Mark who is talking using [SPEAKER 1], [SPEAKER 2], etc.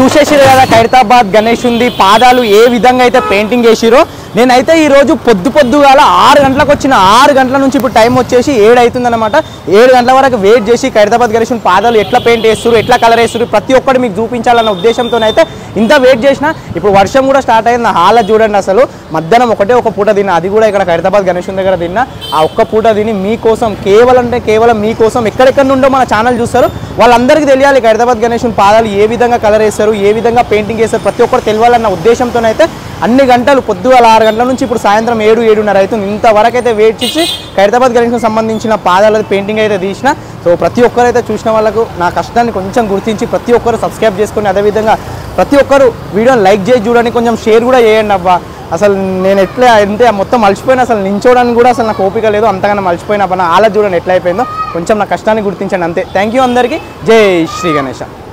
[SPEAKER 1] చూసేసిరు కదా ఖైరతాబాద్ గణేష్ ఉంది పాదాలు ఏ విధంగా అయితే పెయింటింగ్ చేసిరో నేనైతే ఈ రోజు పొద్దు పొద్దుగాల ఆరు గంటలకు వచ్చిన ఆరు గంటల నుంచి ఇప్పుడు టైం వచ్చేసి ఏడు అవుతుందన్నమాట ఏడు గంటల వరకు వెయిట్ చేసి ఖైరతాబాద్ గణేష్ పాదాలు ఎట్లా పెయింట్ వేస్తారు ఎట్లా కలర్ వేస్తారు ప్రతి ఒక్కటి మీకు చూపించాలన్న ఉద్దేశంతో అయితే ఇంత వెయిట్ చేసిన ఇప్పుడు వర్షం కూడా స్టార్ట్ అయింది నా హాల చూడండి అసలు మధ్యాహ్నం ఒకటే ఒక పూట తిన్నా అది కూడా ఇక్కడ ఖైరతాబాద్ గణేష్ దగ్గర తిన్నా ఆ ఒక్క పూట తిని మీకోసం కేవలం అంటే కేవలం మీకోసం ఎక్కడెక్కడ నుండో మన ఛానల్ చూస్తారు వాళ్ళందరికీ తెలియాలి ఖైరతాబాద్ గణేష్ పాదాలు ఏ విధంగా కలర్ వేస్తారు ఏ విధంగా పెయింటింగ్ చేస్తారు ప్రతి ఒక్కరు తెలియాలన్న ఉద్దేశంతోనైతే అన్ని గంటలు పొద్దుగాల ఆరు గంటల నుంచి ఇప్పుడు సాయంత్రం ఏడు ఏడున్నర అవుతుంది ఇంతవరకు అయితే వెయిట్ చేసి ఖైరతాబాద్ గణేష్కి సంబంధించిన పాదాల పెయింటింగ్ అయితే తీసిన సో ప్రతి ఒక్కరు అయితే చూసిన వాళ్ళకు నా కష్టాన్ని కొంచెం గుర్తించి ప్రతి ఒక్కరు సబ్స్క్రైబ్ చేసుకొని అదేవిధంగా ప్రతి ఒక్కరు వీడియోని లైక్ చేసి చూడండి కొంచెం షేర్ కూడా చేయండి అబ్బా అసలు నేను ఎట్లా అంతే మొత్తం మర్చిపోయినా అసలు నించోడానికి కూడా అసలు నాకు ఓపిక లేదు అంతగానో మర్చిపోయినా అబ్బా నా ఆల చూడండి ఎట్లా అయిపోయిందో కొంచెం నా కష్టాన్ని గుర్తించండి అంతే థ్యాంక్ యూ అందరికీ జై శ్రీ గణేష